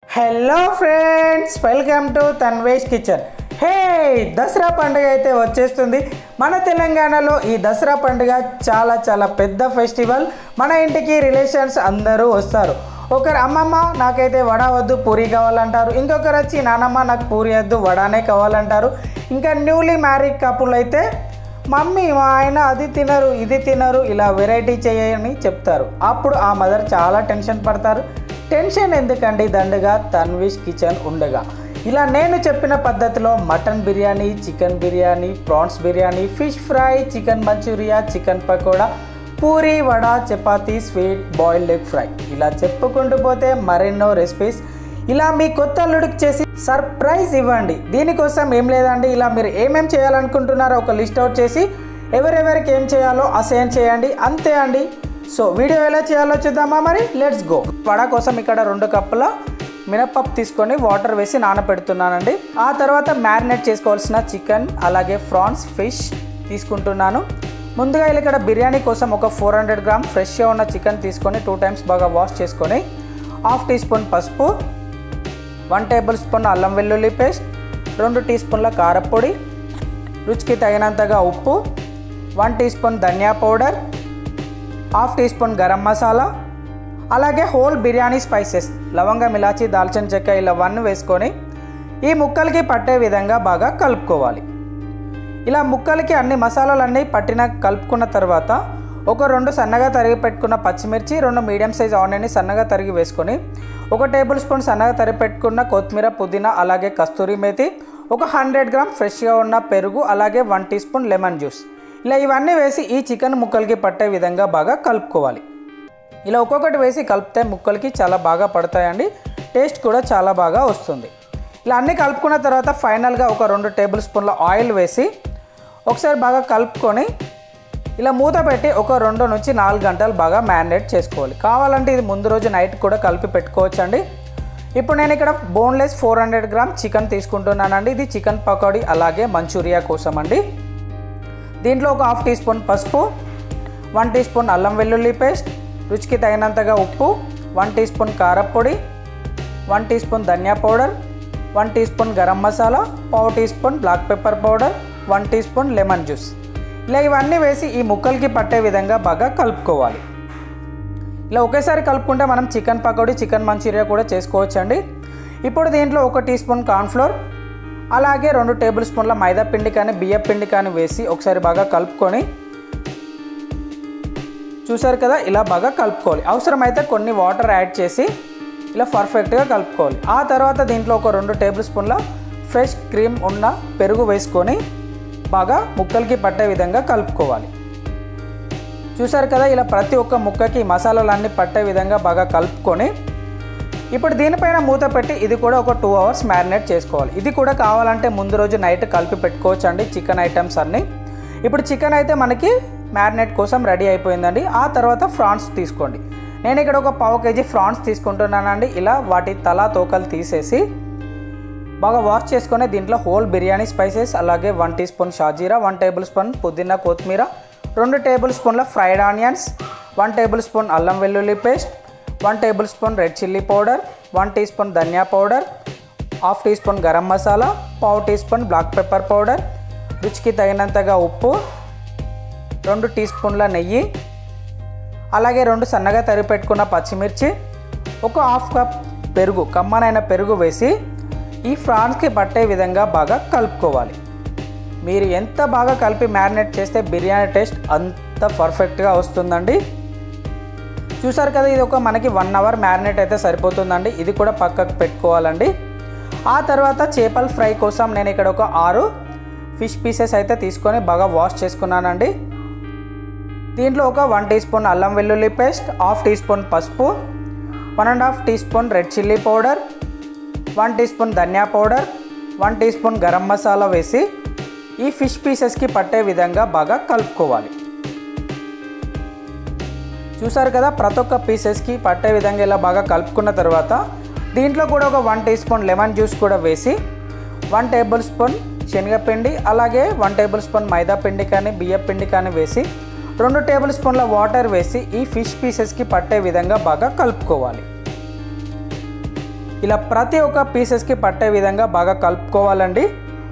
hello friends welcome to Tanvesh kitchen hey Dasara పండుగ అయితే వచ్చేస్తుంది మన తెలంగాణలో ఈ దసరా పండుగ చాలా చాలా పెద్ద ఫెస్టివల్ మన ఇంటికి రిలేషన్స్ అందరూ వస్తారు ఒకరు అమ్మమ్మ నాకైతే వడ వద్దు పూరి కావాలంటారు ఇంకొకరు వచ్చి నానమ్మ నాకు పూరి వద్దు వడానే కావాలంటారు ఇంకా న్యూలీ మ్యారీడ్ కపుల్ అయితే మమ్మీ మా ఆయన అది తినరు ఇది తినరు ఇలా వెరైటీ చేయని చెప్తారు అప్పుడు ఆ మదర్ చాలా టెన్షన్ పడతారు టెన్షన్ ఎందుకండి దండగా తన్విష్ కిచెన్ ఉండగా ఇలా నేను చెప్పిన పద్ధతిలో mutton biryani chicken biryani prawns biryani fish fry chicken manchuria chicken pakoda puri vada chapati sweet boiled egg fry ఇలా చెప్పుకుంటూ పోతే మరెన్నో రెసిపీస్ ఇలా మీ కొత్త అల్లుడికి చేసి సర్ప్రైజ్ ఇవ్వండి దీనికోసం ఏం లేదండి ఇలా మీరు ఏమేం చేయాలనుకుంటున్నారో ఒక లిస్ట్ అవుట్ చేసి ఎవరెవరికి ఏం చేయాలో అసైన్ చేయండి అంతే అండి సో వీడియో ఎలా చేయాలో చూద్దామా మరి లెట్స్ గో వడ కోసం ఇక్కడ రెండు కప్పుల మినపప్పు తీసుకొని వాటర్ వేసి నానబెడుతున్నానండి ఆ తర్వాత మ్యారినేట్ చేసుకోవాల్సిన చికెన్ అలాగే ఫ్రాన్స్ ఫిష్ తీసుకుంటున్నాను ముందుగా ఇలా ఇక్కడ బిర్యానీ కోసం ఒక ఫోర్ హండ్రెడ్ గ్రామ్ ఫ్రెష్గా ఉన్న చికెన్ తీసుకొని టూ టైమ్స్ బాగా వాష్ చేసుకొని హాఫ్ టీ స్పూన్ పసుపు వన్ టేబుల్ స్పూన్ అల్లం వెల్లుల్లి పేస్ట్ రెండు టీ స్పూన్ల కారపొడి రుచికి తగినంతగా ఉప్పు one teaspoon dhaniya powder half teaspoon garam masala అలాగే హోల్ బిర్యానీ స్పైసెస్ లవంగం ఇలాచి దాల్చిన చెక్క ఇలా వన్ వేసుకొని ఈ ముక్కలకి పట్టే విధంగా బాగా కలుపుకోవాలి ఇలా ముక్కలకి అన్ని మసాలాలన్నీ పట్టిన కలుపుకున్న తర్వాత ఒక రెండు సన్నగా తరిగి పెట్టుకున్న పచ్చిమిర్చి రెండు మీడియం సైజ్ ఆనియన్ని సన్నగా తరిగి వేసుకొని ఒక టేబుల్ స్పూన్ సన్నగా తరిగి పెట్టుకున్న కొత్తిమీర పుదీనా అలాగే కస్తూరి మేతి ఒక హండ్రెడ్ గ్రామ్ ఫ్రెష్గా ఉన్న పెరుగు అలాగే one teaspoon lemon juice ఇలా ఇవన్నీ వేసి ఈ చికెన్ ముక్కలకి పట్టే విధంగా బాగా కలుపుకోవాలి ఇలా ఒక్కొక్కటి వేసి కలిపితే ముక్కలకి చాలా బాగా పడతాయండి టేస్ట్ కూడా చాలా బాగా వస్తుంది ఇలా అన్నీ కలుపుకున్న తర్వాత ఫైనల్గా ఒక రెండు టేబుల్ స్పూన్ల ఆయిల్ వేసి ఒకసారి బాగా కలుపుకొని ఇలా మూత పెట్టి ఒక రెండు నుంచి నాలుగు గంటలు బాగా మ్యారినేట్ చేసుకోవాలి కావాలంటే ఇది ముందు రోజు నైట్ కూడా కలిపి పెట్టుకోవచ్చు అండి ఇప్పుడు నేను ఇక్కడ boneless four hundred gram chicken తీసుకుంటున్నానండి ఇది చికెన్ పకోడీ అలాగే మంచూరియా కోసం అండి దీంట్లో ఒక హాఫ్ టీ స్పూన్ పసుపు వన్ టీ స్పూన్ అల్లం వెల్లుల్లి పేస్ట్ రుచికి తగినంతగా ఉప్పు వన్ టీ స్పూన్ కారప్పొడి one teaspoon dhaniya powder one teaspoon garam masala పావు teaspoon black pepper powder one teaspoon lemon juice ఇలా ఇవన్నీ వేసి ఈ ముక్కలకి పట్టే విధంగా బాగా కలుపుకోవాలి ఇలా ఒకేసారి కలుపుకుంటే మనం చికెన్ పకోడీ చికెన్ మంచూరియా కూడా చేసుకోవచ్చండి ఇప్పుడు దీంట్లో ఒక టీ స్పూన్ కార్న్ఫ్లోర్ అలాగే రెండు టేబుల్ స్పూన్ల మైదా పిండి కానీ బియ్య పిండి కానీ వేసి ఒకసారి బాగా కలుపుకొని చూసారు కదా ఇలా బాగా కలుపుకోవాలి అవసరమైతే కొన్ని వాటర్ యాడ్ చేసి ఇలా పర్ఫెక్ట్గా కలుపుకోవాలి ఆ తర్వాత దీంట్లో ఒక రెండు టేబుల్ స్పూన్ల ఫ్రెష్ క్రీమ్ ఉన్న పెరుగు వేసుకొని బాగా ముక్కలకి పట్టే విధంగా కలుపుకోవాలి చూసారు కదా ఇలా ప్రతి ఒక్క ముక్కకి మసాలాలన్నీ పట్టే విధంగా బాగా కలుపుకొని ఇప్పుడు దీనిపైన మూత పెట్టి ఇది కూడా ఒక టూ అవర్స్ మ్యారినేట్ చేసుకోవాలి ఇది కూడా కావాలంటే ముందు రోజు నైట్ కలిపి పెట్టుకోవచ్చు అండి చికెన్ ఐటమ్స్ అన్నీ ఇప్పుడు చికెన్ అయితే మనకి మ్యారినేట్ కోసం రెడీ అయిపోయిందండి ఆ తర్వాత ఫ్రాన్స్ తీసుకోండి నేను ఇక్కడ ఒక పావు కేజీ ఫ్రాన్స్ తీసుకుంటున్నానండి ఇలా వాటి తలా తోకలు తీసేసి బాగా వాష్ చేసుకొని దీంట్లో హోల్ బిర్యానీ స్పైసెస్ అలాగే వన్ టీ స్పూన్ షాజీరా వన్ టేబుల్ స్పూన్ పుదీనా కొత్తిమీర రెండు టేబుల్ స్పూన్ల fried onions one tablespoon అల్లం వెల్లుల్లి paste one tablespoon red chilli powder one teaspoon dhaniya powder half teaspoon garam masala పావు teaspoon black pepper powder రుచికి తగినంతగా ఉప్పు రెండు టీ స్పూన్ల నెయ్యి అలాగే రెండు సన్నగా తరిగి పెట్టుకున్న పచ్చిమిర్చి ఒక హాఫ్ కప్ పెరుగు కమ్మనైన పెరుగు వేసి ఈ ఫ్రాన్స్కి పట్టే విధంగా బాగా కలుపుకోవాలి మీరు ఎంత బాగా కలిపి మ్యారినేట్ చేస్తే బిర్యానీ టేస్ట్ అంత పర్ఫెక్ట్గా వస్తుందండి చూసారు కదా ఇది ఒక మనకి వన్ అవర్ మ్యారినేట్ అయితే సరిపోతుందండి ఇది కూడా పక్కకు పెట్టుకోవాలండి ఆ తర్వాత చేపల ఫ్రై కోసం నేను ఇక్కడ ఒక ఆరు ఫిష్ పీసెస్ అయితే తీసుకొని బాగా వాష్ చేసుకున్నానండి దీంట్లో ఒక వన్ టీ స్పూన్ అల్లం వెల్లుల్లి పేస్ట్ హాఫ్ టీ స్పూన్ పసుపు one and half teaspoon red chilli powder one teaspoon dhaniya powder one teaspoon garam masala వేసి ఈ ఫిష్ పీసెస్కి పట్టే విధంగా బాగా కలుపుకోవాలి చూసారు కదా ప్రతి ఒక్క పీసెస్కి పట్టే విధంగా ఇలా బాగా కలుపుకున్న తర్వాత దీంట్లో కూడా ఒక one teaspoon lemon juice కూడా వేసి వన్ టేబుల్ స్పూన్ శనగపిండి అలాగే వన్ టేబుల్ స్పూన్ మైదా పిండి కానీ బియ్య పిండి కానీ వేసి రెండు టేబుల్ స్పూన్ల వాటర్ వేసి ఈ ఫిష్ పీసెస్కి పట్టే విధంగా బాగా కలుపుకోవాలి ఇలా ప్రతి ఒక్క పీసెస్కి పట్టే విధంగా బాగా కలుపుకోవాలండి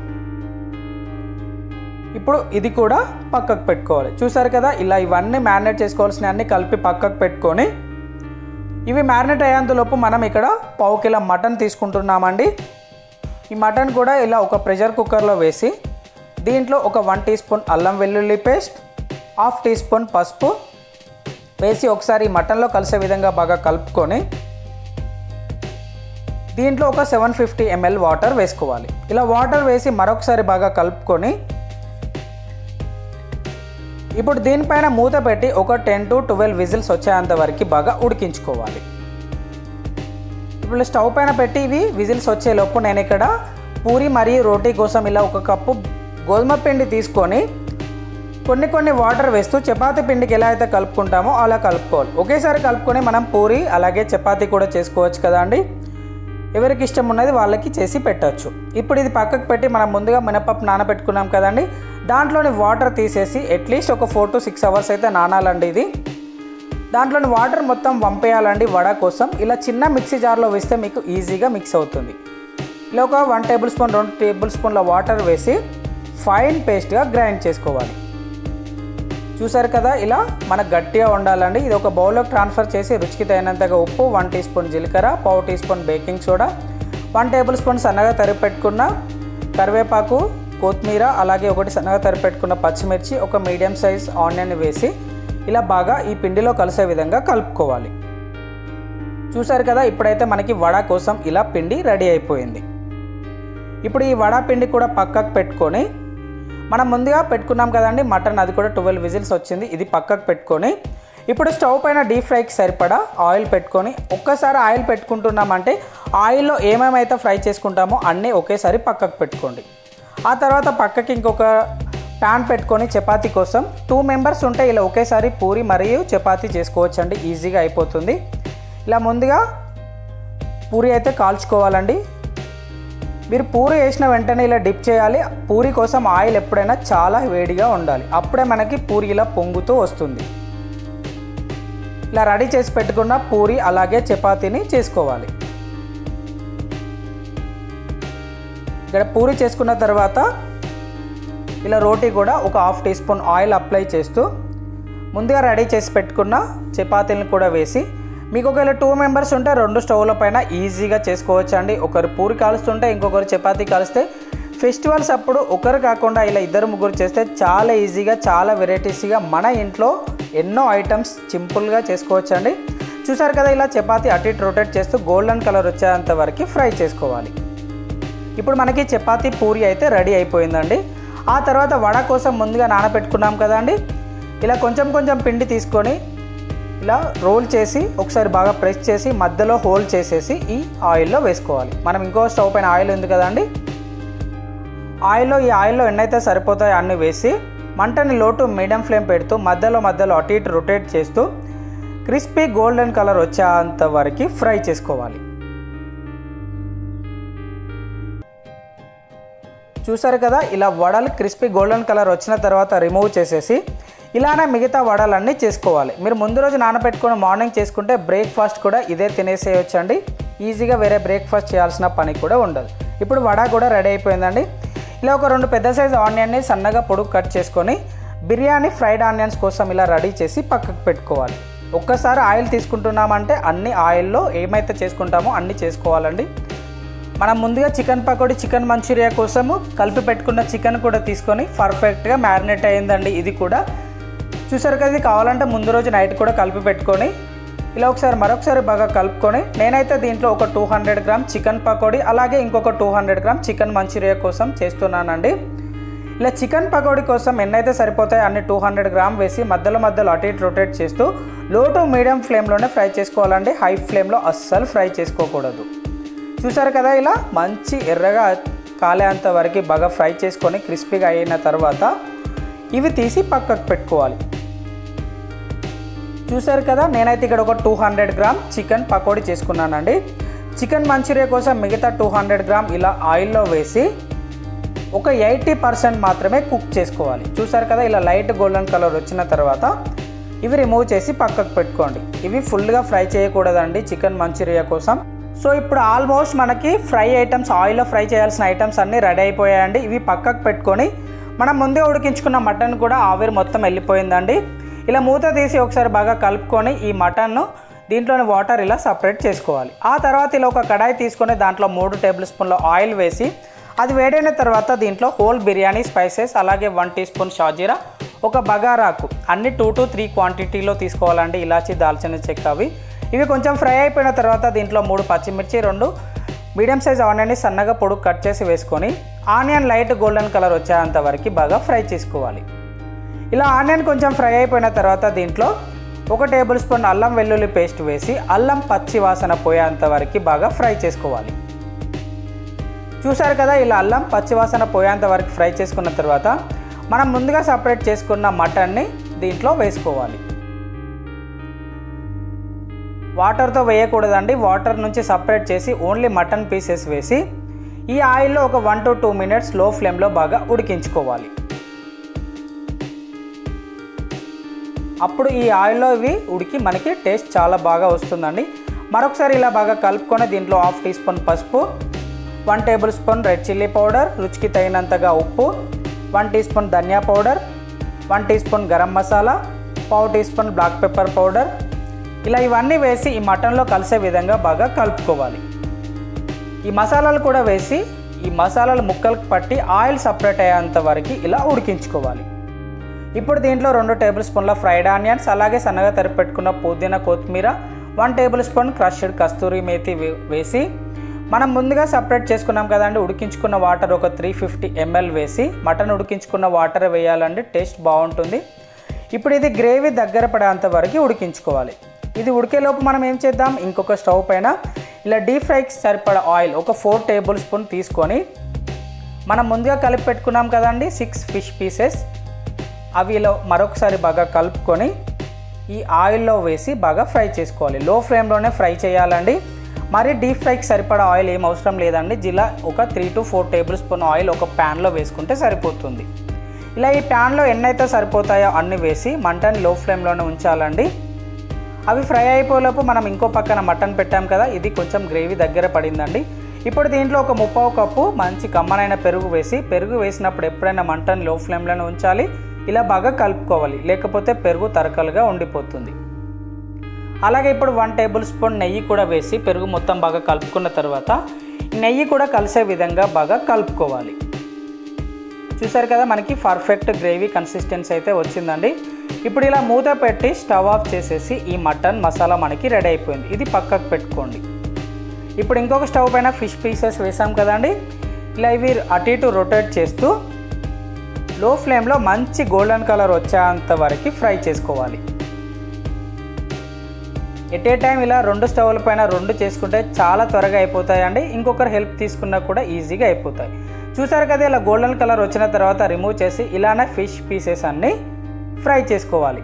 ఇప్పుడు ఇది కూడా పక్కకు పెట్టుకోవాలి చూసారు కదా ఇలా ఇవన్నీ మ్యారినేట్ చేసుకోవాల్సిన అన్ని కలిపి పక్కకు పెట్టుకొని ఇవి మ్యారినేట్ అయ్యేంతలోపు మనం ఇక్కడ పావు కిలో మటన్ తీసుకుంటున్నామండి ఈ మటన్ కూడా ఇలా ఒక ప్రెషర్ కుక్కర్లో వేసి దీంట్లో ఒక వన్ టీ స్పూన్ అల్లం వెల్లుల్లి పేస్ట్ హాఫ్ టీ స్పూన్ పసుపు వేసి ఒకసారి ఈ మటన్లో కలిసే విధంగా బాగా కలుపుకొని దీంట్లో ఒక సెవెన్ ఫిఫ్టీ ఎంఎల్ వాటర్ వేసుకోవాలి ఇలా వాటర్ వేసి మరొకసారి బాగా కలుపుకొని ఇప్పుడు దీనిపైన మూత పెట్టి ఒక టెన్ టు ట్వెల్వ్ విజిల్స్ వచ్చేంత వరకు బాగా ఉడికించుకోవాలి ఇప్పుడు స్టవ్ పైన పెట్టి ఇవి విజిల్స్ వచ్చేలోపు నేను ఇక్కడ పూరి మరియు రోటీ కోసం ఇలా ఒక కప్పు గోధుమ పిండి తీసుకొని కొన్ని కొన్ని వాటర్ వేస్తూ చపాతీ పిండికి ఎలా అయితే కలుపుకుంటామో అలా కలుపుకోవాలి ఒకేసారి కలుపుకొని మనం పూరి అలాగే చపాతీ కూడా చేసుకోవచ్చు కదా అండి ఎవరికి ఇష్టం ఉన్నది వాళ్ళకి చేసి పెట్టవచ్చు ఇప్పుడు ఇది పక్కకు పెట్టి మనం ముందుగా మినపప్పు నానబెట్టుకున్నాం కదండి దాంట్లోని వాటర్ తీసేసి అట్లీస్ట్ ఒక ఫోర్ టు సిక్స్ అవర్స్ అయితే నానాలండి ఇది దాంట్లోని వాటర్ మొత్తం వంపేయాలండి వడ కోసం ఇలా చిన్న మిక్సీ జార్లో వేస్తే మీకు ఈజీగా మిక్స్ అవుతుంది ఇలా ఒక వన్ టేబుల్ స్పూన్ రెండు టేబుల్ స్పూన్ల వాటర్ వేసి ఫైన్ పేస్ట్గా గ్రైండ్ చేసుకోవాలి చూసారు కదా ఇలా మనకు గట్టిగా ఉండాలండి ఇది ఒక బౌల్లోకి ట్రాన్స్ఫర్ చేసి రుచికి తగినంతగా ఉప్పు వన్ టీ స్పూన్ జీలకర్ర పావు teaspoon baking soda one tablespoon సన్నగా తరిగి పెట్టుకున్న కరివేపాకు కొత్తిమీర అలాగే ఒకటి సన్నగా తరిగి పెట్టుకున్న పచ్చిమిర్చి ఒక మీడియం సైజ్ ఆనియన్ వేసి ఇలా బాగా ఈ పిండిలో కలిసే విధంగా కలుపుకోవాలి చూసారు కదా ఇప్పుడైతే మనకి వడ కోసం ఇలా పిండి రెడీ అయిపోయింది ఇప్పుడు ఈ వడ పిండి కూడా పక్కకు పెట్టుకొని మనం ముందుగా పెట్టుకున్నాం కదండి మటన్ అది కూడా ట్వెల్వ్ విజిల్స్ వచ్చింది ఇది పక్కకు పెట్టుకొని ఇప్పుడు స్టవ్ పైన డీప్ ఫ్రైకి సరిపడా ఆయిల్ పెట్టుకొని ఒక్కసారి ఆయిల్ పెట్టుకుంటున్నామంటే ఆయిల్లో ఏమేమైతే ఫ్రై చేసుకుంటామో అన్నీ ఒకేసారి పక్కకు పెట్టుకోండి ఆ తర్వాత పక్కకి ఇంకొక ప్యాన్ పెట్టుకొని చపాతీ కోసం టూ మెంబర్స్ ఉంటే ఇలా ఒకేసారి పూరి మరియు చపాతీ చేసుకోవచ్చండి ఈజీగా అయిపోతుంది ఇలా ముందుగా పూరి అయితే కాల్చుకోవాలండి మీరు పూరి వేసిన వెంటనే ఇలా డిప్ చేయాలి పూరి కోసం ఆయిల్ ఎప్పుడైనా చాలా వేడిగా ఉండాలి అప్పుడే మనకి పూరి ఇలా పొంగుతూ వస్తుంది ఇలా రెడీ చేసి పెట్టుకున్న పూరి అలాగే చపాతీని చేసుకోవాలి ఇక్కడ పూరి చేసుకున్న తర్వాత ఇలా రోటీ కూడా ఒక half teaspoon oil apply చేస్తూ ముందుగా రెడీ చేసి పెట్టుకున్న చపాతీలను కూడా వేసి మీకు ఒకవేళ టూ మెంబర్స్ ఉంటే రెండు స్టవ్ల పైన ఈజీగా చేసుకోవచ్చు అండి ఒకరు పూరి కాలుస్తుంటే ఇంకొకరు చపాతీ కాలుస్తే ఫెస్టివల్స్ అప్పుడు ఒకరు కాకుండా ఇలా ఇద్దరు ముగ్గురు చేస్తే చాలా ఈజీగా చాలా వెరైటీస్గా మన ఇంట్లో ఎన్నో ఐటమ్స్ సింపుల్గా చేసుకోవచ్చు అండి చూసారు కదా ఇలా చపాతీ అటు ఇటు రొటేట్ చేస్తూ గోల్డెన్ కలర్ వచ్చేంత వరకు ఫ్రై చేసుకోవాలి ఇప్పుడు మనకి చపాతీ పూరి అయితే రెడీ అయిపోయిందండి ఆ తర్వాత వడ కోసం ముందుగా నానబెట్టుకున్నాం కదండి ఇలా కొంచెం కొంచెం పిండి తీసుకొని ఇలా రోల్ చేసి ఒకసారి బాగా ప్రెస్ చేసి మధ్యలో హోల్ చేసేసి ఈ ఆయిల్లో వేసుకోవాలి మనం ఇంకో స్టవ్ పైన ఆయిల్ ఉంది కదండి ఆయిల్లో ఈ ఆయిల్లో ఎన్నైతే సరిపోతాయో అన్ని వేసి మంటని లోటు మీడియం ఫ్లేమ్ పెడుతూ మధ్యలో మధ్యలో అటు ఇటు రొటేట్ చేస్తూ క్రిస్పీ గోల్డెన్ కలర్ వచ్చేంత వరకు ఫ్రై చేసుకోవాలి చూసారు కదా ఇలా వడలు క్రిస్పీ గోల్డెన్ కలర్ వచ్చిన తర్వాత రిమూవ్ చేసేసి ఇలానే మిగతా వడలన్నీ చేసుకోవాలి మీరు ముందు రోజు నానబెట్టుకొని మార్నింగ్ చేసుకుంటే బ్రేక్ఫాస్ట్ కూడా ఇదే తినేసేయొచ్చండి ఈజీగా వేరే బ్రేక్ఫాస్ట్ చేయాల్సిన పని కూడా ఉండదు ఇప్పుడు వడ కూడా రెడీ అయిపోయిందండి ఇలా ఒక రెండు పెద్ద సైజు ఆనియన్ని సన్నగా పొడుగు కట్ చేసుకొని బిర్యానీ ఫ్రైడ్ ఆనియన్స్ కోసం ఇలా రెడీ చేసి పక్కకు పెట్టుకోవాలి ఒక్కసారి ఆయిల్ తీసుకుంటున్నామంటే అన్ని ఆయిల్లో ఏమైతే చేసుకుంటామో అన్నీ చేసుకోవాలండి మనం ముందుగా చికెన్ పకోడీ చికెన్ మంచూరియా కోసము కలిపి పెట్టుకున్న చికెన్ కూడా తీసుకొని పర్ఫెక్ట్గా మ్యారినేట్ అయ్యిందండి ఇది కూడా చూసారు కదా ఇది కావాలంటే ముందు రోజు నైట్ కూడా కలిపి పెట్టుకొని ఇలా ఒకసారి మరొకసారి బాగా కలుపుకొని నేనైతే దీంట్లో ఒక two hundred gram chicken pakodi అలాగే ఇంకొక two hundred gram chicken manchuria కోసం చేస్తున్నానండి ఇలా చికెన్ పకోడీ కోసం ఎన్నైతే సరిపోతాయో అన్ని టూ హండ్రెడ్ గ్రామ్ వేసి మధ్యలో మధ్యలో అటు ఇటు రొటేట్ చేస్తూ లో టు మీడియం ఫ్లేమ్లోనే ఫ్రై చేసుకోవాలండి హై ఫ్లేమ్లో అస్సలు ఫ్రై చేసుకోకూడదు చూసారు కదా ఇలా మంచి ఎర్రగా కాలేంత వరకు బాగా ఫ్రై చేసుకొని క్రిస్పీగా అయిన తర్వాత ఇవి తీసి పక్కకు పెట్టుకోవాలి చూసారు కదా నేనైతే ఇక్కడ ఒక two hundred gram chicken pakodi చేసుకున్నానండి చికెన్ మంచూరియా కోసం మిగతా టూ హండ్రెడ్ గ్రామ్ ఇలా ఆయిల్లో వేసి ఒక ఎయిటీ పర్సెంట్ మాత్రమే కుక్ చేసుకోవాలి చూసారు కదా ఇలా లైట్ గోల్డెన్ కలర్ వచ్చిన తర్వాత ఇవి రిమూవ్ చేసి పక్కకు పెట్టుకోండి ఇవి ఫుల్గా ఫ్రై చేయకూడదండి చికెన్ మంచూరియా కోసం సో ఇప్పుడు ఆల్మోస్ట్ మనకి ఫ్రై ఐటమ్స్ ఆయిల్లో ఫ్రై చేయాల్సిన ఐటమ్స్ అన్నీ రెడీ అయిపోయాయండి ఇవి పక్కకు పెట్టుకొని మనం ముందే ఉడికించుకున్న మటన్ కూడా ఆవిరి మొత్తం వెళ్ళిపోయిందండి ఇలా మూత తీసి ఒకసారి బాగా కలుపుకొని ఈ మటన్ను దీంట్లోని వాటర్ ఇలా సపరేట్ చేసుకోవాలి ఆ తర్వాత ఇలా ఒక కడాయి తీసుకొని దాంట్లో మూడు టేబుల్ స్పూన్ల ఆయిల్ వేసి అది వేడైన తర్వాత దీంట్లో హోల్ బిర్యానీ స్పైసెస్ అలాగే వన్ టీ స్పూన్ షాజీరా ఒక బగారాకు అన్ని టూ టు త్రీ క్వాంటిటీలో తీసుకోవాలండి ఇలాచి దాల్చిన చెక్క అవి ఇవి కొంచెం ఫ్రై అయిపోయిన తర్వాత దీంట్లో మూడు పచ్చిమిర్చి రెండు మీడియం సైజ్ ఆనియన్ని సన్నగా పొడుగు కట్ చేసి వేసుకొని ఆనియన్ లైట్ గోల్డెన్ కలర్ వచ్చేంత వరకు బాగా ఫ్రై చేసుకోవాలి ఇలా ఆనియన్ కొంచెం ఫ్రై అయిపోయిన తర్వాత దీంట్లో ఒక టేబుల్ స్పూన్ అల్లం వెల్లుల్లి పేస్ట్ వేసి అల్లం పచ్చి వాసన పోయేంత వరకు బాగా ఫ్రై చేసుకోవాలి చూసారు కదా ఇలా అల్లం పచ్చివాసన పోయేంత వరకు ఫ్రై చేసుకున్న తర్వాత మనం ముందుగా సపరేట్ చేసుకున్న మటన్ని దీంట్లో వేసుకోవాలి వాటర్తో వేయకూడదండి వాటర్ నుంచి సపరేట్ చేసి ఓన్లీ మటన్ పీసెస్ వేసి ఈ ఆయిల్లో ఒక వన్ టు టూ మినిట్స్ లో ఫ్లేమ్లో బాగా ఉడికించుకోవాలి అప్పుడు ఈ ఆయిల్లో ఇవి ఉడికి మనకి టేస్ట్ చాలా బాగా వస్తుందండి మరొకసారి ఇలా బాగా కలుపుకొని దీంట్లో హాఫ్ టీ స్పూన్ పసుపు one tablespoon red chilli powder రుచికి తగినంతగా ఉప్పు one teaspoon dhaniya powder one teaspoon garam masala పావు teaspoon black pepper powder ఇలా ఇవన్నీ వేసి ఈ మటన్లో కలిసే విధంగా బాగా కలుపుకోవాలి ఈ మసాలాలు కూడా వేసి ఈ మసాలాలు ముక్కలకు పట్టి ఆయిల్ సపరేట్ అయ్యేంత వరకు ఇలా ఉడికించుకోవాలి ఇప్పుడు దీంట్లో రెండు టేబుల్ స్పూన్ల ఫ్రైడ్ ఆనియన్స్ అలాగే సన్నగా తరిపెట్టుకున్న పుదీనా కొత్తిమీర one tablespoon crushed kasuri methi వే- వేసి మనం ముందుగా సపరేట్ చేసుకున్నాం కదండి ఉడికించుకున్న వాటర్ ఒక త్రీ ఫిఫ్టీ ఎంఎల్ వేసి మటన్ ఉడికించుకున్న వాటర్ వేయాలండి టేస్ట్ బాగుంటుంది ఇప్పుడు ఇది గ్రేవీ దగ్గర పడేంత వరకు ఉడికించుకోవాలి ఇది ఉడికేలోపు మనం ఏం చేద్దాం ఇంకొక స్టవ్ పైన ఇలా డీప్ ఫ్రైకి సరిపడ ఆయిల్ ఒక ఫోర్ టేబుల్ స్పూన్ తీసుకొని మనం ముందుగా కలిపి పెట్టుకున్నాం కదండి సిక్స్ ఫిష్ పీసెస్ అవి ఇలా మరొకసారి బాగా కలుపుకొని ఈ ఆయిల్లో వేసి బాగా ఫ్రై చేసుకోవాలి లో ఫ్లేమ్లోనే ఫ్రై చేయాలండి మరి డీప్ ఫ్రైకి సరిపడా ఆయిల్ ఏం అవసరం లేదండి జిలా ఒక three to four tablespoon oil ఒక ప్యాన్లో వేసుకుంటే సరిపోతుంది ఇలా ఈ ప్యాన్లో ఎన్నైతే సరిపోతాయో అన్ని వేసి మంటని లో ఫ్లేమ్లోనే ఉంచాలండి అవి ఫ్రై అయిపోయేలోపు మనం ఇంకో పక్కన మటన్ పెట్టాం కదా ఇది కొంచెం గ్రేవీ దగ్గర పడిందండి ఇప్పుడు దీంట్లో ఒక ముప్పావు కప్పు మంచి కమ్మనైన పెరుగు వేసి పెరుగు వేసినప్పుడు ఎప్పుడైనా మంటని లో ఫ్లేమ్లోనే ఉంచాలి ఇలా బాగా కలుపుకోవాలి లేకపోతే పెరుగు తరకలుగా ఉండిపోతుంది అలాగే ఇప్పుడు వన్ టేబుల్ స్పూన్ నెయ్యి కూడా వేసి పెరుగు మొత్తం బాగా కలుపుకున్న తర్వాత ఈ నెయ్యి కూడా కలిసే విధంగా బాగా కలుపుకోవాలి చూసారు కదా మనకి పర్ఫెక్ట్ గ్రేవీ కన్సిస్టెన్సీ అయితే వచ్చిందండి ఇప్పుడు ఇలా మూత పెట్టి స్టవ్ ఆఫ్ చేసేసి ఈ మటన్ మసాలా మనకి రెడీ అయిపోయింది ఇది పక్కకు పెట్టుకోండి ఇప్పుడు ఇంకొక స్టవ్ పైన ఫిష్ పీసెస్ వేసాం కదండి ఇలా ఇవి అటు ఇటు రొటేట్ చేస్తూ లో ఫ్లేమ్లో మంచి గోల్డెన్ కలర్ వచ్చేంత వరకు ఫ్రై చేసుకోవాలి ఎట్ ఏ టైం ఇలా రెండు స్టవ్ల పైన రెండు చేసుకుంటే చాలా త్వరగా అయిపోతాయండి ఇంకొకరు హెల్ప్ తీసుకున్నా కూడా ఈజీగా అయిపోతాయి చూసారు కదా ఇలా గోల్డెన్ కలర్ వచ్చిన తర్వాత రిమూవ్ చేసి ఇలానే ఫిష్ పీసెస్ అన్నీ ఫ్రై చేసుకోవాలి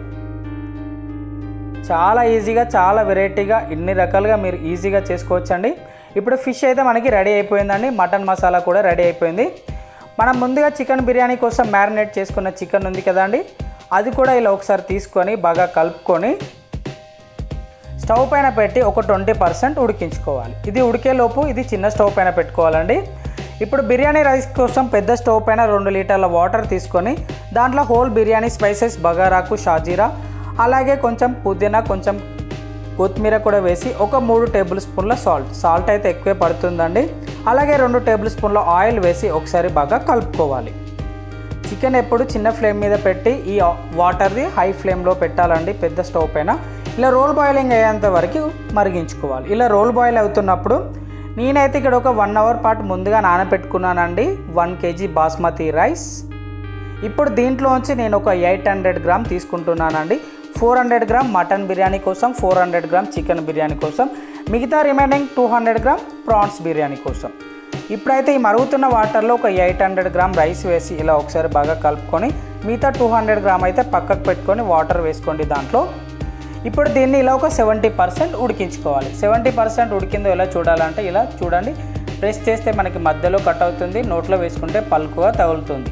చాలా ఈజీగా చాలా వెరైటీగా ఇన్ని రకాలుగా మీరు ఈజీగా చేసుకోవచ్చండి ఇప్పుడు ఫిష్ అయితే మనకి రెడీ అయిపోయిందండి మటన్ మసాలా కూడా రెడీ అయిపోయింది మనం ముందుగా చికెన్ బిర్యానీ కోసం మ్యారినేట్ చేసుకున్న చికెన్ ఉంది కదండి అది కూడా ఇలా ఒకసారి తీసుకొని బాగా కలుపుకొని స్టవ్ పైన పెట్టి ఒక ట్వంటీ పర్సెంట్ ఉడికించుకోవాలి ఇది ఉడికేలోపు ఇది చిన్న స్టవ్ పైన పెట్టుకోవాలండి ఇప్పుడు బిర్యానీ రైస్ కోసం పెద్ద స్టవ్ పైన రెండు లీటర్ల వాటర్ తీసుకొని దాంట్లో హోల్ బిర్యానీ స్పైసెస్ బగారాకు షాజీరా అలాగే కొంచెం పుదీనా కొంచెం కొత్తిమీర కూడా వేసి ఒక మూడు టేబుల్ స్పూన్ల సాల్ట్ సాల్ట్ అయితే ఎక్కువే పడుతుందండి అలాగే రెండు టేబుల్ స్పూన్ల ఆయిల్ వేసి ఒకసారి బాగా కలుపుకోవాలి చికెన్ ఎప్పుడు చిన్న ఫ్లేమ్ మీద పెట్టి ఈ వాటర్ది హై ఫ్లేమ్లో పెట్టాలండి పెద్ద స్టవ్ పైన ఇలా రోల్ బాయిలింగ్ అయ్యేంత వరకు మరిగించుకోవాలి ఇలా రోల్ బాయిల్ అవుతున్నప్పుడు నేనైతే ఇక్కడ ఒక వన్ అవర్ పాటు ముందుగా నానబెట్టుకున్నానండి వన్ కేజీ బాస్మతి రైస్ ఇప్పుడు దీంట్లోంచి నేను ఒక ఎయిట్ హండ్రెడ్ గ్రామ్ తీసుకుంటున్నానండి four hundred gram mutton biryani కోసం four hundred gram chicken biryani కోసం మిగతా remaining two hundred gram prawns biryani కోసం ఇప్పుడైతే ఈ మరుగుతున్న వాటర్లో ఒక ఎయిట్ హండ్రెడ్ గ్రామ్ రైస్ వేసి ఇలా ఒకసారి బాగా కలుపుకొని మిగతా టూ హండ్రెడ్ గ్రామ్ అయితే పక్కకు పెట్టుకొని వాటర్ వేసుకోండి దాంట్లో ఇప్పుడు దీన్ని ఇలా ఒక సెవెంటీ పర్సెంట్ ఉడికించుకోవాలి సెవెంటీ పర్సెంట్ ఉడికిందో ఎలా చూడాలంటే ఇలా చూడండి ప్రెస్ చేస్తే మనకి మధ్యలో కట్ అవుతుంది నోట్లో వేసుకుంటే పలుకుగా తగులుతుంది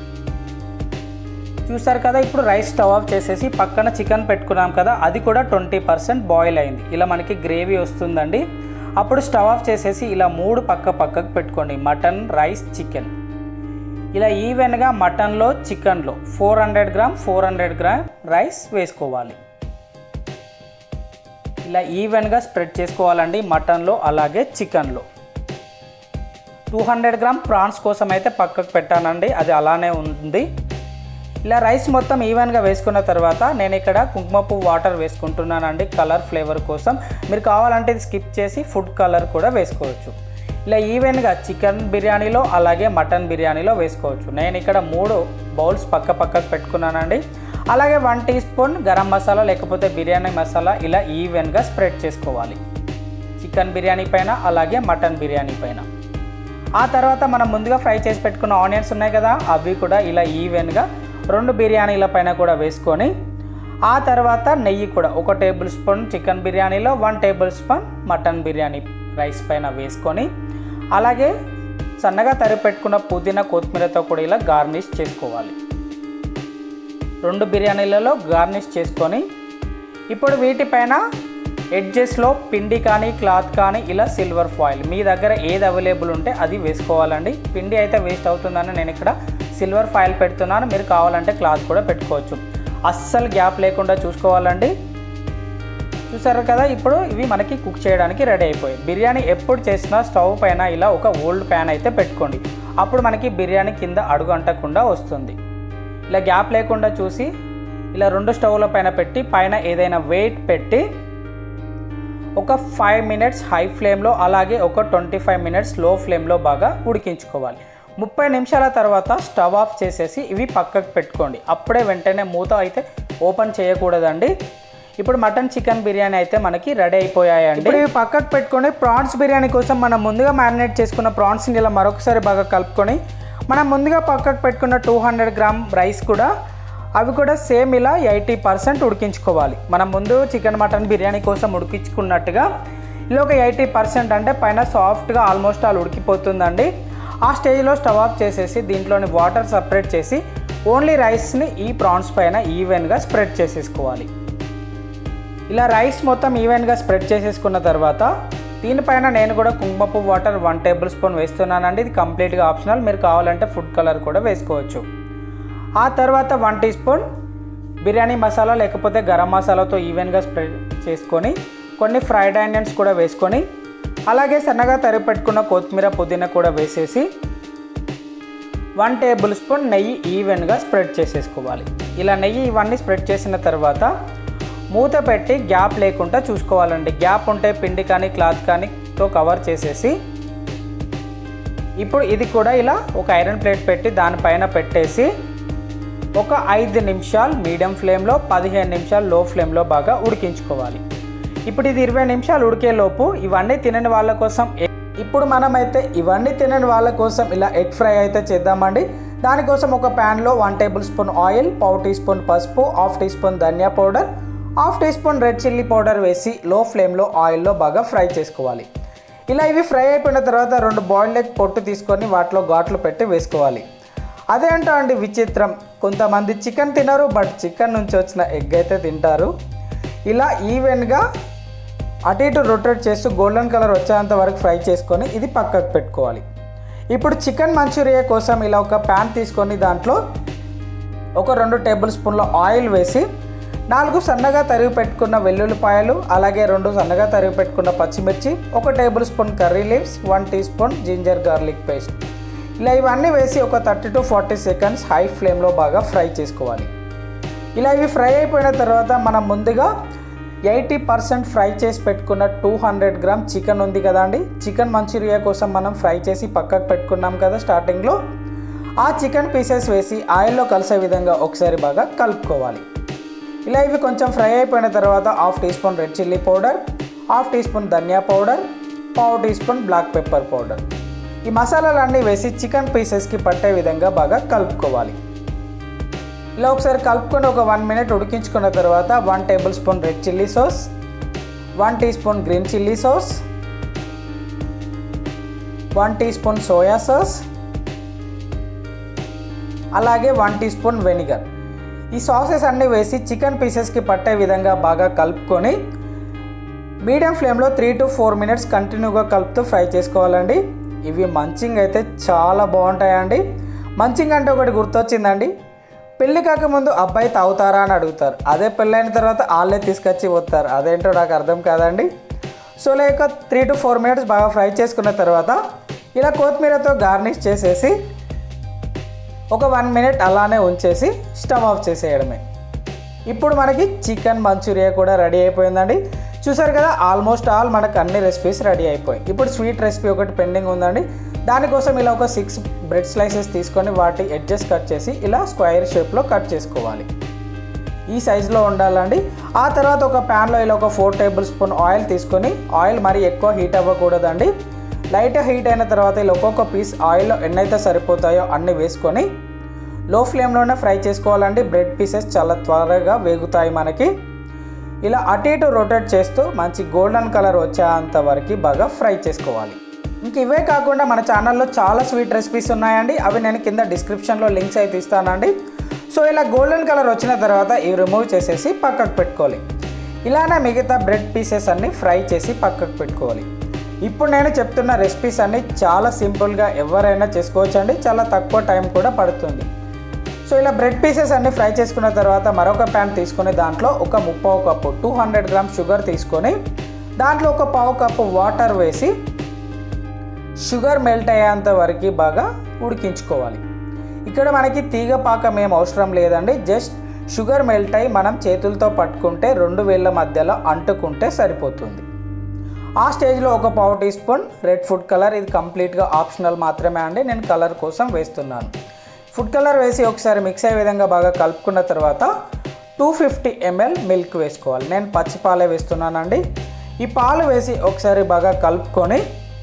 చూసారు కదా ఇప్పుడు రైస్ స్టవ్ ఆఫ్ చేసేసి పక్కన చికెన్ పెట్టుకున్నాం కదా అది కూడా ట్వంటీ పర్సెంట్ బాయిల్ అయింది ఇలా మనకి గ్రేవీ వస్తుందండి అప్పుడు స్టవ్ ఆఫ్ చేసేసి ఇలా మూడు పక్క పక్కకు పెట్టుకోండి మటన్ రైస్ చికెన్ ఇలా ఈవెన్గా మటన్లో చికెన్లో four hundred gram four hundred gram rice వేసుకోవాలి ఇలా ఈవెన్గా స్ప్రెడ్ చేసుకోవాలండి మటన్లో అలాగే చికెన్లో టూ హండ్రెడ్ గ్రామ్ ప్రాన్స్ కోసం అయితే పక్కకు పెట్టానండి అది అలానే ఉంది ఇలా రైస్ మొత్తం ఈవెన్గా వేసుకున్న తర్వాత నేను ఇక్కడ కుంకుమ పువ్వు వాటర్ వేసుకుంటున్నానండి కలర్ ఫ్లేవర్ కోసం మీరు కావాలంటే ఇది స్కిప్ చేసి ఫుడ్ కలర్ కూడా వేసుకోవచ్చు ఇలా ఈవెన్గా చికెన్ బిర్యానీలో అలాగే మటన్ బిర్యానీలో వేసుకోవచ్చు నేను ఇక్కడ మూడు బౌల్స్ పక్క పక్కకు పెట్టుకున్నానండి అలాగే one teaspoon garam masala లేకపోతే బిర్యానీ మసాలా ఇలా ఈవెన్గా స్ప్రెడ్ చేసుకోవాలి చికెన్ బిర్యానీ పైన అలాగే మటన్ బిర్యానీ పైన ఆ తర్వాత మనం ముందుగా ఫ్రై చేసి పెట్టుకున్న ఆనియన్స్ ఉన్నాయి కదా అవి కూడా ఇలా ఈవెన్గా రెండు బిర్యానీల పైన కూడా వేసుకొని ఆ తర్వాత నెయ్యి కూడా ఒక టేబుల్ స్పూన్ చికెన్ బిర్యానీలో one tablespoon mutton biryani rice పైన వేసుకొని అలాగే సన్నగా తరిగి పెట్టుకున్న పుదీనా కొత్తిమీరతో కూడా ఇలా గార్నిష్ చేసుకోవాలి రెండు బిర్యానీలలో గార్నిష్ చేసుకొని ఇప్పుడు వీటిపైన ఎడ్జెస్లో పిండి కానీ క్లాత్ కానీ ఇలా సిల్వర్ ఫాయిల్ మీ దగ్గర ఏది అవైలబుల్ ఉంటే అది వేసుకోవాలండి పిండి అయితే వేస్ట్ అవుతుందని నేను ఇక్కడ సిల్వర్ ఫాయిల్ పెడుతున్నాను మీరు కావాలంటే క్లాత్ కూడా పెట్టుకోవచ్చు అస్సలు గ్యాప్ లేకుండా చూసుకోవాలండి చూసారు కదా ఇప్పుడు ఇవి మనకి కుక్ చేయడానికి రెడీ అయిపోయాయి బిర్యానీ ఎప్పుడు చేసినా స్టవ్ పైన ఇలా ఒక ఓల్డ్ ప్యాన్ అయితే పెట్టుకోండి అప్పుడు మనకి బిర్యానీ కింద అడుగు అంటకుండా వస్తుంది ఇలా గ్యాప్ లేకుండా చూసి ఇలా రెండు స్టవ్ల పైన పెట్టి పైన ఏదైనా వెయిట్ పెట్టి ఒక ఫైవ్ మినిట్స్ హై ఫ్లేమ్లో అలాగే ఒక ట్వంటీ ఫైవ్ మినిట్స్ లో ఫ్లేమ్లో బాగా ఉడికించుకోవాలి ముప్పై నిమిషాల తర్వాత స్టవ్ ఆఫ్ చేసేసి ఇవి పక్కకు పెట్టుకోండి అప్పుడే వెంటనే మూత అయితే ఓపెన్ చేయకూడదండి ఇప్పుడు మటన్ చికెన్ బిర్యానీ అయితే మనకి రెడీ అయిపోయాయండి ఇప్పుడు ఇవి పక్కకు పెట్టుకొని ప్రాన్స్ బిర్యానీ కోసం మనం ముందుగా మ్యారినేట్ చేసుకున్న ప్రాన్స్ని ఇలా మరొకసారి బాగా కలుపుకొని మనం ముందుగా పక్కకు పెట్టుకున్న టూ హండ్రెడ్ గ్రామ్ రైస్ కూడా అవి కూడా సేమ్ ఇలా ఎయిటీ పర్సెంట్ ఉడికించుకోవాలి మనం ముందు చికెన్ మటన్ బిర్యానీ కోసం ఉడికించుకున్నట్టుగా ఇలా ఒక ఎయిటీ పర్సెంట్ అంటే పైన సాఫ్ట్గా ఆల్మోస్ట్ ఆల్ ఉడికిపోతుందండి ఆ స్టేజ్లో స్టవ్ ఆఫ్ చేసేసి దీంట్లోని వాటర్ సపరేట్ చేసి ఓన్లీ రైస్ని ఈ ప్రాన్స్ పైన ఈవెన్గా స్ప్రెడ్ చేసేసుకోవాలి ఇలా రైస్ మొత్తం ఈవెన్గా స్ప్రెడ్ చేసేసుకున్న తర్వాత దీనిపైన నేను కూడా కుంకుమ పువ్వు వాటర్ వన్ టేబుల్ స్పూన్ వేస్తున్నానండి ఇది కంప్లీట్గా ఆప్షనల్ మీరు కావాలంటే ఫుడ్ కలర్ కూడా వేసుకోవచ్చు ఆ తర్వాత one teaspoon biryani masala లేకపోతే గరం మసాలాతో ఈవెన్గా స్ప్రెడ్ చేసుకొని కొన్ని ఫ్రైడ్ ఆనియన్స్ కూడా వేసుకొని అలాగే సన్నగా తరిగి పెట్టుకున్న కొత్తిమీర పుదీనా కూడా వేసేసి వన్ టేబుల్ స్పూన్ నెయ్యి ఈవెన్గా స్ప్రెడ్ చేసేసుకోవాలి ఇలా నెయ్యి ఇవన్నీ స్ప్రెడ్ చేసిన తర్వాత మూత పెట్టి గ్యాప్ లేకుండా చూసుకోవాలండి గ్యాప్ ఉంటే పిండి కానీ క్లాత్ కానీ తో కవర్ చేసేసి ఇప్పుడు ఇది కూడా ఇలా ఒక ఐరన్ ప్లేట్ పెట్టి దానిపైన పెట్టేసి ఒక ఐదు నిమిషాలు మీడియం ఫ్లేమ్లో పదిహేను నిమిషాలు లో ఫ్లేమ్లో బాగా ఉడికించుకోవాలి ఇప్పుడు ఇది ఇరవై నిమిషాలు ఉడికేలోపు ఇవన్నీ తినని వాళ్ళ కోసం ఎ- ఇప్పుడు మనమైతే ఇవన్నీ తినని వాళ్ళ కోసం ఇలా ఎగ్ ఫ్రై అయితే చేద్దామండి దానికోసం ఒక ప్యాన్లో వన్ టేబుల్ స్పూన్ ఆయిల్ పావు టీ స్పూన్ పసుపు half teaspoon dhaniya powder half teaspoon red chilli powder వేసి లో ఫ్లేమ్లో ఆయిల్లో బాగా ఫ్రై చేసుకోవాలి ఇలా ఇవి ఫ్రై అయిపోయిన తర్వాత రెండు బాయిల్డ్ ఎగ్ పొట్టు తీసుకొని వాటిలో ఘాట్లు పెట్టి వేసుకోవాలి అదేంటో అండి విచిత్రం కొంతమంది చికెన్ తినరు బట్ చికెన్ నుంచి వచ్చిన ఎగ్ అయితే తింటారు ఇలా ఈవెన్గా అటు ఇటు రొటేట్ చేస్తూ గోల్డెన్ కలర్ వచ్చేంత వరకు ఫ్రై చేసుకొని ఇది పక్కకు పెట్టుకోవాలి ఇప్పుడు చికెన్ మంచూరియా కోసం ఇలా ఒక ప్యాన్ తీసుకొని దాంట్లో ఒక రెండు టేబుల్ స్పూన్ల ఆయిల్ వేసి నాలుగు సన్నగా తరిగి పెట్టుకున్న వెల్లుల్లిపాయలు అలాగే రెండు సన్నగా తరిగి పెట్టుకున్న పచ్చిమిర్చి ఒక tablespoon curry leaves one teaspoon ginger garlic paste ఇలా ఇవన్నీ వేసి ఒక thirty to forty seconds high ఫ్లేమ్లో బాగా ఫ్రై చేసుకోవాలి ఇలా ఇవి ఫ్రై అయిపోయిన తర్వాత మనం ముందుగా ఎయిటీ పర్సెంట్ ఫ్రై చేసి పెట్టుకున్న టూ హండ్రెడ్ గ్రామ్ చికెన్ ఉంది కదా అండి చికెన్ మంచూరియా కోసం మనం ఫ్రై చేసి పక్కకు పెట్టుకున్నాం కదా స్టార్టింగ్లో ఆ చికెన్ పీసెస్ వేసి ఆయిల్లో కలిసే విధంగా ఒకసారి బాగా కలుపుకోవాలి ఇలా ఇవి కొంచెం ఫ్రై అయిపోయిన తర్వాత half teaspoon red chilli powder half teaspoon dhaniya powder పావు teaspoon black pepper powder ఈ మసాలాలన్నీ వేసి చికెన్ పీసెస్కి పట్టే విధంగా బాగా కలుపుకోవాలి ఇలా ఒకసారి కలుపుకొని ఒక వన్ మినిట్ ఉడికించుకున్న తర్వాత one tablespoon red chilli sauce one teaspoon green chilli sauce one teaspoon soya sauce అలాగే వన్ టీ స్పూన్ వెనిగర్ ఈ సాసెస్ అన్నీ వేసి చికెన్ పీసెస్కి పట్టే విధంగా బాగా కలుపుకొని మీడియం ఫ్లేమ్లో త్రీ టు ఫోర్ మినిట్స్ కంటిన్యూగా కలుపుతూ ఫ్రై చేసుకోవాలండి ఇవి మంచింగ్ అయితే చాలా బాగుంటాయండి మంచింగ్ అంటే ఒకటి గుర్తొచ్చిందండి పెళ్లి కాకముందు అబ్బాయి తాగుతారా అని అడుగుతారు అదే పెళ్ళైన తర్వాత వాళ్ళే తీసుకొచ్చి పోతారు అదేంటో నాకు అర్థం కాదండి సో లేక త్రీ టు ఫోర్ మినిట్స్ బాగా ఫ్రై చేసుకున్న తర్వాత ఇలా కొత్తిమీరతో గార్నిష్ చేసేసి ఒక వన్ మినిట్ అలానే ఉంచేసి స్టవ్ ఆఫ్ చేసేయడమే ఇప్పుడు మనకి చికెన్ మంచూరియా కూడా రెడీ అయిపోయిందండి చూసారు కదా ఆల్మోస్ట్ ఆల్ మనకు అన్ని రెసిపీస్ రెడీ అయిపోయాయి ఇప్పుడు స్వీట్ రెసిపీ ఒకటి పెండింగ్ ఉందండి దానికోసం ఇలా ఒక సిక్స్ బ్రెడ్ స్లైసెస్ తీసుకొని వాటి ఎడ్జెస్ కట్ చేసి ఇలా స్క్వైర్ షేప్లో కట్ చేసుకోవాలి ఈ సైజులో ఉండాలండి ఆ తర్వాత ఒక ప్యాన్లో ఇలా ఒక ఫోర్ టేబుల్ స్పూన్ ఆయిల్ తీసుకొని ఆయిల్ మరి ఎక్కువ హీట్ అవ్వకూడదండి లైట్గా హీట్ అయిన తర్వాత ఇలా ఒక్కొక్క పీస్ ఆయిల్లో ఎన్నైతే సరిపోతాయో అన్ని వేసుకొని లో ఫ్లేమ్లోనే ఫ్రై చేసుకోవాలండి బ్రెడ్ పీసెస్ చాలా త్వరగా వేగుతాయి మనకి ఇలా అటు ఇటు రొటేట్ చేస్తూ మంచి గోల్డెన్ కలర్ వచ్చేంత వరకు బాగా ఫ్రై చేసుకోవాలి ఇంక ఇవే కాకుండా మన ఛానల్లో చాలా స్వీట్ రెసిపీస్ ఉన్నాయండి అవి నేను కింద డిస్క్రిప్షన్లో లింక్స్ అయితే ఇస్తానండి సో ఇలా గోల్డెన్ కలర్ వచ్చిన తర్వాత ఇవి రిమూవ్ చేసేసి పక్కకు పెట్టుకోవాలి ఇలానే మిగతా బ్రెడ్ పీసెస్ అన్ని ఫ్రై చేసి పక్కకు పెట్టుకోవాలి ఇప్పుడు నేను చెప్తున్న రెసిపీస్ అన్ని చాలా సింపుల్గా ఎవరైనా చేసుకోవచ్చండి చాలా తక్కువ టైం కూడా పడుతుంది సో ఇలా బ్రెడ్ పీసెస్ అన్ని ఫ్రై చేసుకున్న తర్వాత మరొక ప్యాన్ తీసుకొని దాంట్లో ఒక ముప్పావు cup two hundred gram sugar తీసుకొని దాంట్లో ఒక పావు కప్పు వాటర్ వేసి షుగర్ మెల్ట్ అయ్యేంత వరకు బాగా ఉడికించుకోవాలి ఇక్కడ మనకి తీగ పాకం ఏం అవసరం లేదండి జస్ట్ షుగర్ మెల్ట్ అయ్యి మనం చేతులతో పట్టుకుంటే రెండు వేళ్ళ మధ్యలో అంటుకుంటే సరిపోతుంది ఆ స్టేజ్లో ఒక పావు teaspoon red food colour ఇది కంప్లీట్గా ఆప్షనల్ మాత్రమే అండి నేను కలర్ కోసం వేస్తున్నాను ఫుడ్ కలర్ వేసి ఒకసారి మిక్స్ అయ్యే విధంగా బాగా కలుపుకున్న తర్వాత టూ ఫిఫ్టీ ఎంఎల్ మిల్క్ వేసుకోవాలి నేను పచ్చి పాలే వేస్తున్నానండి ఈ పాలు వేసి ఒకసారి బాగా కలుపుకొని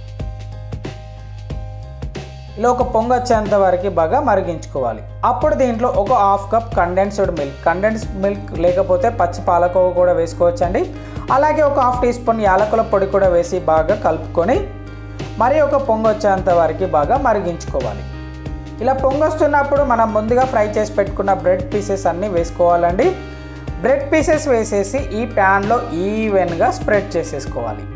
ఇలా ఒక పొంగ వచ్చేంత వరకు బాగా మరిగించుకోవాలి అప్పుడు దీంట్లో ఒక half cup condensed milk condense milk లేకపోతే పచ్చి పాలకోవ కూడా వేసుకోవచ్చండి అలాగే ఒక హాఫ్ టీ స్పూన్ యాలకుల పొడి కూడా వేసి బాగా కలుపుకొని మరి ఒక పొంగ వచ్చేంత వరకు బాగా మరిగించుకోవాలి ఇలా పొంగొస్తున్నప్పుడు మనం ముందుగా ఫ్రై చేసి పెట్టుకున్న బ్రెడ్ పీసెస్ అన్నీ వేసుకోవాలండి బ్రెడ్ పీసెస్ వేసేసి ఈ ప్యాన్లో ఈవెన్గా స్ప్రెడ్ చేసేసుకోవాలి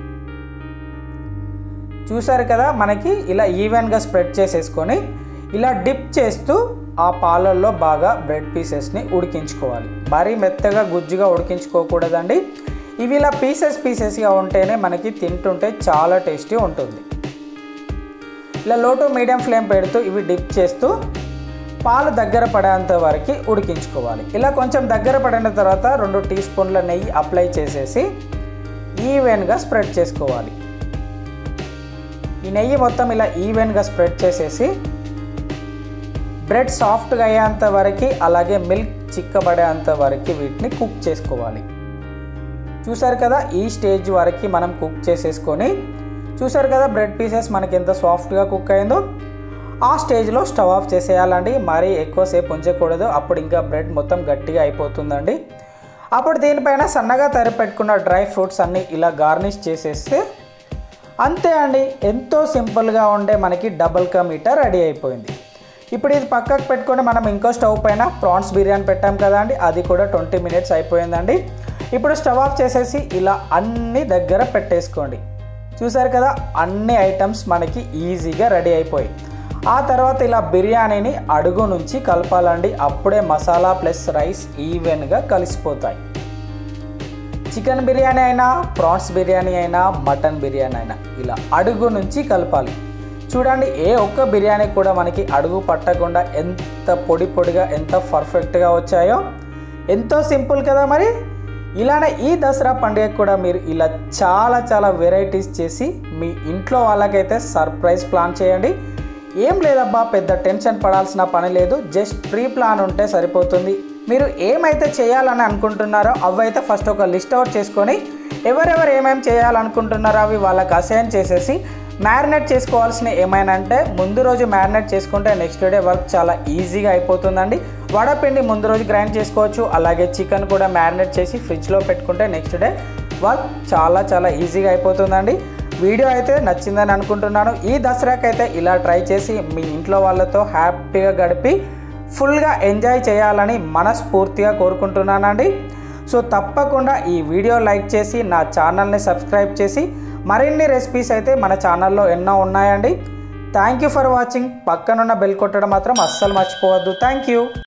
చూసారు కదా మనకి ఇలా ఈవెన్గా స్ప్రెడ్ చేసేసుకొని ఇలా డిప్ చేస్తూ ఆ పాలల్లో బాగా బ్రెడ్ పీసెస్ని ఉడికించుకోవాలి మరీ మెత్తగా గుజ్జుగా ఉడికించుకోకూడదండి ఇవి ఇలా పీసెస్ పీసెస్గా ఉంటేనే మనకి తింటుంటే చాలా టేస్టీ ఉంటుంది ఇలా లో టు మీడియం ఫ్లేమ్ పెడుతూ ఇవి డిప్ చేస్తూ పాలు దగ్గర పడేంత వరకు ఉడికించుకోవాలి ఇలా కొంచెం దగ్గర పడిన తర్వాత రెండు టీ స్పూన్ల నెయ్యి అప్లై చేసేసి ఈవెన్గా స్ప్రెడ్ చేసుకోవాలి ఈ నెయ్యి మొత్తం ఇలా ఈవెన్గా స్ప్రెడ్ చేసేసి బ్రెడ్ సాఫ్ట్గా అయ్యేంత వరకు అలాగే మిల్క్ చిక్కబడేంత వరకు వీటిని కుక్ చేసుకోవాలి చూసారు కదా ఈ స్టేజ్ వరకు మనం కుక్ చేసేసుకొని చూసారు కదా బ్రెడ్ పీసెస్ మనకి ఎంత సాఫ్ట్గా కుక్ అయిందో ఆ స్టేజ్లో స్టవ్ ఆఫ్ చేసేయాలండి మరీ ఎక్కువసేపు ఉంచకూడదు అప్పుడు ఇంకా బ్రెడ్ మొత్తం గట్టిగా అయిపోతుందండి అప్పుడు దీనిపైన సన్నగా తరిపెట్టుకున్న డ్రై ఫ్రూట్స్ అన్నీ ఇలా గార్నిష్ చేసేస్తే అంతే అండి ఎంతో సింపుల్గా ఉండే మనకి డబుల్ కా మీటర్ రెడీ అయిపోయింది ఇప్పుడు ఇది పక్కకు పెట్టుకొని మనం ఇంకో స్టవ్ పైన ప్రాన్స్ బిర్యానీ పెట్టాం కదా అండి అది కూడా ట్వంటీ మినిట్స్ అయిపోయిందండి ఇప్పుడు స్టవ్ ఆఫ్ చేసేసి ఇలా అన్ని దగ్గర పెట్టేసుకోండి చూసారు కదా అన్ని ఐటమ్స్ మనకి ఈజీగా రెడీ అయిపోయాయి ఆ తర్వాత ఇలా బిర్యానీని అడుగు నుంచి కలపాలండి అప్పుడే మసాలా ప్లస్ రైస్ ఈవెన్గా కలిసిపోతాయి చికెన్ బిర్యానీ అయినా ప్రాన్స్ బిర్యానీ అయినా మటన్ బిర్యానీ అయినా ఇలా అడుగు నుంచి కలపాలి చూడండి ఏ ఒక్క బిర్యానీ కూడా మనకి అడుగు పట్టకుండా ఎంత పొడి పొడిగా ఎంత పర్ఫెక్ట్గా వచ్చాయో ఎంతో సింపుల్ కదా మరి ఇలానే ఈ దసరా పండుగ కూడా మీరు ఇలా చాలా చాలా వెరైటీస్ చేసి మీ ఇంట్లో వాళ్ళకైతే సర్ప్రైజ్ ప్లాన్ చేయండి ఏం లేదబ్బా పెద్ద టెన్షన్ పడాల్సిన పని లేదు జస్ట్ ప్రీ ప్లాన్ ఉంటే సరిపోతుంది మీరు ఏమైతే చేయాలని అనుకుంటున్నారో అవైతే ఫస్ట్ ఒక లిస్ట్ అవుట్ చేసుకొని ఎవరెవరు ఏమేమి చేయాలనుకుంటున్నారో అవి వాళ్ళకి అసైన్ చేసేసి మ్యారినేట్ చేసుకోవాల్సిన ఏమైనా అంటే ముందు రోజు మ్యారినేట్ చేసుకుంటే నెక్స్ట్ డే వర్క్ చాలా ఈజీగా అయిపోతుందండి వడపిండి ముందు రోజు గ్రైండ్ చేసుకోవచ్చు అలాగే చికెన్ కూడా మ్యారినేట్ చేసి ఫ్రిడ్జ్లో పెట్టుకుంటే నెక్స్ట్ డే వర్క్ చాలా చాలా ఈజీగా అయిపోతుందండి వీడియో అయితే నచ్చిందని అనుకుంటున్నాను ఈ దసరాకి అయితే ఇలా ట్రై చేసి మీ ఇంట్లో వాళ్ళతో హ్యాపీగా గడిపి ఫుల్గా ఎంజాయ్ చేయాలని మనస్ఫూర్తిగా కోరుకుంటున్నానండి సో తప్పకుండా ఈ వీడియో లైక్ చేసి నా ఛానల్ని సబ్స్క్రైబ్ చేసి మరిన్ని రెసిపీస్ అయితే మన ఛానల్లో ఎన్నో ఉన్నాయండి థ్యాంక్ యూ ఫర్ వాచింగ్ పక్కనున్న బెల్ కొట్టడం మాత్రం అస్సలు మర్చిపోవద్దు థ్యాంక్ యూ